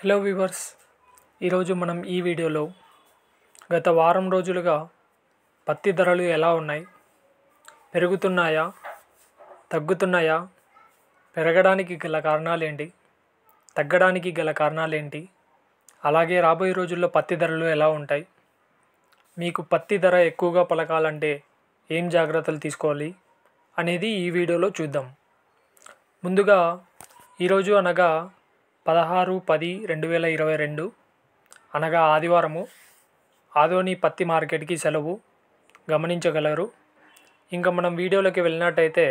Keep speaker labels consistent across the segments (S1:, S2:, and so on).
S1: hello viewers ఈరోజు మనం ఈ వీడియోలో గత వారం రోజులుగా పత్తి ధరలు ఎలా ఉన్నాయి పెరుగుతున్నాయా తగ్గుతున్నాయా పెరగడానికి గల కారణాలేంటి తగ్గడానికి గల కారణాలేంటి అలాగే రాబోయే రోజుల్లో పత్తి ధరలు ఎలా ఉంటాయి మీకు పత్తి ధర ఎక్కువగా పలకాలంటే ఏం జాగ్రత్తలు తీసుకోవాలి అనేది ఈ వీడియోలో చూద్దాం ముందుగా ఈరోజు అనగా పదహారు పది రెండు వేల ఇరవై రెండు అనగా ఆదివారము ఆదోని పత్తి మార్కెట్కి సెలవు గమనించగలరు ఇంకా మనం వీడియోలోకి వెళ్ళినట్టయితే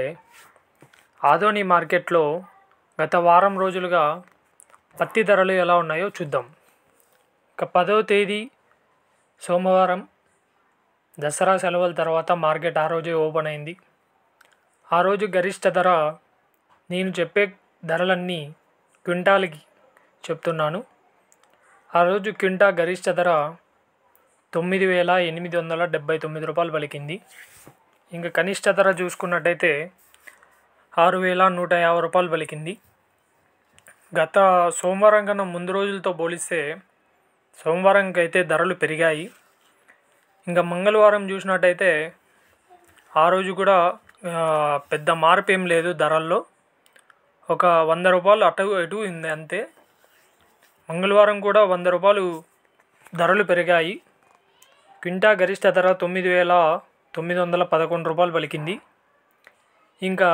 S1: ఆదోని మార్కెట్లో గత వారం రోజులుగా పత్తి ధరలు ఎలా ఉన్నాయో చూద్దాం ఇక పదవ తేదీ సోమవారం దసరా సెలవుల తర్వాత మార్కెట్ ఆ రోజే ఓపెన్ అయింది ఆ రోజు గరిష్ట ధర నేను చెప్పే ధరలన్నీ క్వింటాల్కి చెప్తున్నాను ఆ రోజు క్వింటా గరిష్ట ధర తొమ్మిది వేల ఎనిమిది వందల డెబ్బై తొమ్మిది రూపాయలు పలికింది ఇంకా కనిష్ట ధర చూసుకున్నట్టయితే ఆరు వేల నూట యాభై రూపాయలు పలికింది గత సోమవారం కన్నా ముందు రోజులతో పోలిస్తే సోమవారంకి అయితే ధరలు పెరిగాయి ఇంకా మంగళవారం చూసినట్టయితే ఆ రోజు కూడా ఆ, పెద్ద మార్పు ఏం లేదు ధరల్లో ఒక వంద రూపాయలు అటు ఇటు ఉంది అంతే మంగళవారం కూడా వంద రూపాయలు ధరలు పెరిగాయి క్వింటా గరిష్ట ధర తొమ్మిది వేల తొమ్మిది వందల పదకొండు రూపాయలు పలికింది ఇంకా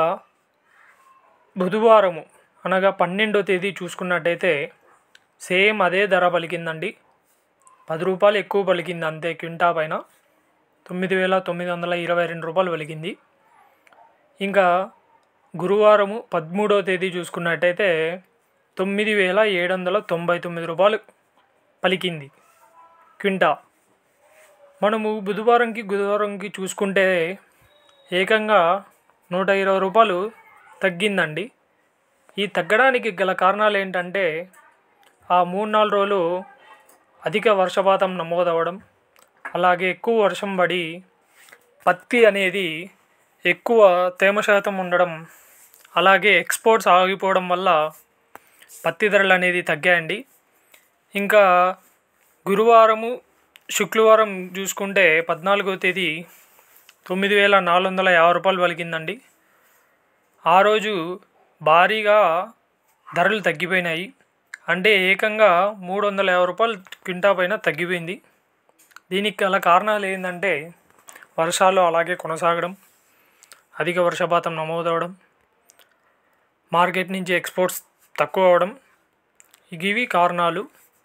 S1: బుధవారము అనగా పన్నెండో తేదీ చూసుకున్నట్టయితే సేమ్ అదే ధర పలికిందండి పది రూపాయలు ఎక్కువ పలికింది అంతే క్వింటా పైన తొమ్మిది వేల తొమ్మిది వందల ఇరవై రెండు రూపాయలు పలికింది ఇంకా గురువారము పదమూడవ తేదీ చూసుకున్నట్టయితే తొమ్మిది వేల ఏడు వందల తొంభై తొమ్మిది రూపాయలు పలికింది క్వింటా మనము బుధవారంకి గురువారంకి చూసుకుంటే ఏకంగా నూట ఇరవై రూపాయలు తగ్గిందండి ఈ తగ్గడానికి గల కారణాలు ఏంటంటే ఆ మూడు నాలుగు రోజులు అధిక వర్షపాతం నమోదవడం అలాగే ఎక్కువ వర్షం పడి పత్తి అనేది ఎక్కువ తేమ శాతం ఉండడం అలాగే ఎక్స్పోర్ట్స్ ఆగిపోవడం వల్ల పత్తి ధరలు అనేది తగ్గాయండి ఇంకా గురువారము శుక్రవారం చూసుకుంటే పద్నాలుగో తేదీ తొమ్మిది వేల నాలుగు వందల యాభై రూపాయలు పలికిందండి ఆ రోజు భారీగా ధరలు తగ్గిపోయినాయి అంటే ఏకంగా మూడు వందల యాభై రూపాయలు క్వింటా పైన తగ్గిపోయింది దీనికి గల కారణాలు ఏంటంటే వర్షాలు అలాగే కొనసాగడం అధిక వర్షపాతం నమోదవడం మార్కెట్ నుంచి ఎక్స్పోర్ట్స్ తక్కువ అవడం ఇవి కారణాలు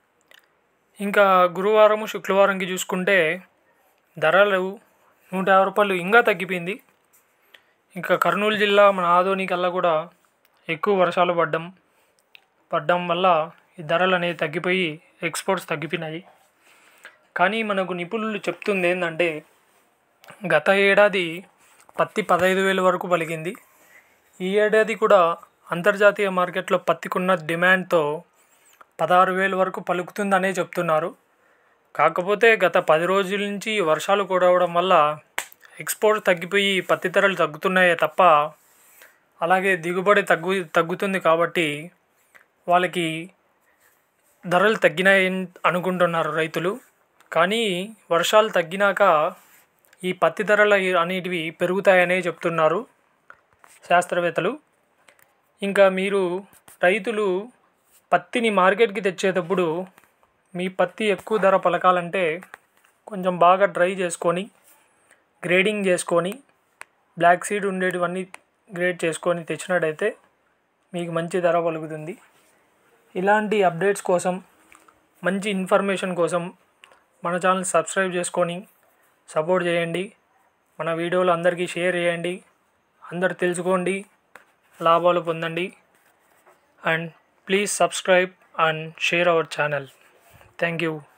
S1: ఇంకా గురువారం శుక్రవారంకి చూసుకుంటే ధరలు నూట యాభై రూపాయలు ఇంకా తగ్గిపోయింది ఇంకా కర్నూలు జిల్లా మన ఆదోని కల్లా కూడా ఎక్కువ వర్షాలు పడ్డం పడ్డం వల్ల ఈ ధరలు అనేవి తగ్గిపోయి ఎక్స్పోర్ట్స్ తగ్గిపోయినాయి కానీ మనకు నిపుణులు చెప్తుంది ఏంటంటే గత ఏడాది పత్తి పదహైదు వేల వరకు పలికింది ఈ ఏడాది కూడా అంతర్జాతీయ మార్కెట్లో పత్తికున్న డిమాండ్తో పదహారు వేల వరకు పలుకుతుందనే చెప్తున్నారు కాకపోతే గత పది రోజుల నుంచి వర్షాలు కురవడం వల్ల ఎక్స్పోర్ట్ తగ్గిపోయి పత్తి ధరలు తగ్గుతున్నాయే తప్ప అలాగే దిగుబడి తగ్గు తగ్గుతుంది కాబట్టి వాళ్ళకి ధరలు తగ్గినాయి అనుకుంటున్నారు రైతులు కానీ వర్షాలు తగ్గినాక ఈ పత్తి ధరలు అనేటివి పెరుగుతాయనే చెప్తున్నారు శాస్త్రవేత్తలు ఇంకా మీరు రైతులు పత్తిని మార్కెట్కి తెచ్చేటప్పుడు మీ పత్తి ఎక్కువ ధర పలకాలంటే కొంచెం బాగా డ్రై చేసుకొని గ్రేడింగ్ చేసుకొని బ్లాక్ సీడ్ ఉండేటివన్నీ గ్రేడ్ చేసుకొని తెచ్చినట్టయితే మీకు మంచి ధర పలుకుతుంది ఇలాంటి అప్డేట్స్ కోసం మంచి ఇన్ఫర్మేషన్ కోసం మన ఛానల్ సబ్స్క్రైబ్ చేసుకొని సపోర్ట్ చేయండి మన వీడియోలు అందరికీ షేర్ చేయండి అందరు తెలుసుకోండి లాభాలు పొందండి and please subscribe and share our channel thank you